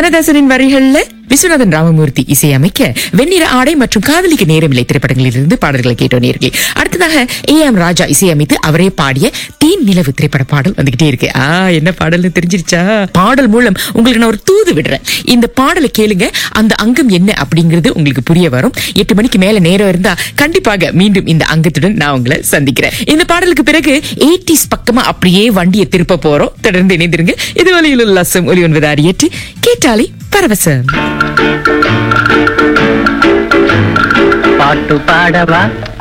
கண்ணதாசனின் வரிகள்ல விஸ்வநாதன் ராமமூர்த்தி இசையமைக்க வெண்ணிற ஆடை மற்றும் காதலிக்க நேரமில்லை திரைப்படங்களிலிருந்து பாடல்களை கேட்டோம் நேர்களே அடுத்ததாக ஏ எம் ராஜா இசையமைத்து அவரே பாடிய தீன் நிலவு திரைப்பட பாடல் வந்துகிட்டே இருக்கு ஆ என்ன பாடல்னு தெரிஞ்சிருச்சா பாடல் மூலம் உங்களுக்கு நான் ஒரு தூது விடுறேன் இந்த பாடலை கேளுங்க அந்த அங்கம் என்ன அப்படிங்கிறது உங்களுக்கு புரிய வரும் எட்டு மணிக்கு மேல நேரம் இருந்தா கண்டிப்பாக மீண்டும் இந்த அங்கத்துடன் நான் உங்களை சந்திக்கிறேன் இந்த பாடலுக்கு பிறகு எயிட்டிஸ் பக்கமா அப்படியே வண்டியை திருப்ப போறோம் தொடர்ந்து இணைந்திருங்க இது ஒலியில் உல்லாசம் ஒலி ஒன்பது அறியற்று கேட்டாலே பரவசம் பாட்டு பாடவா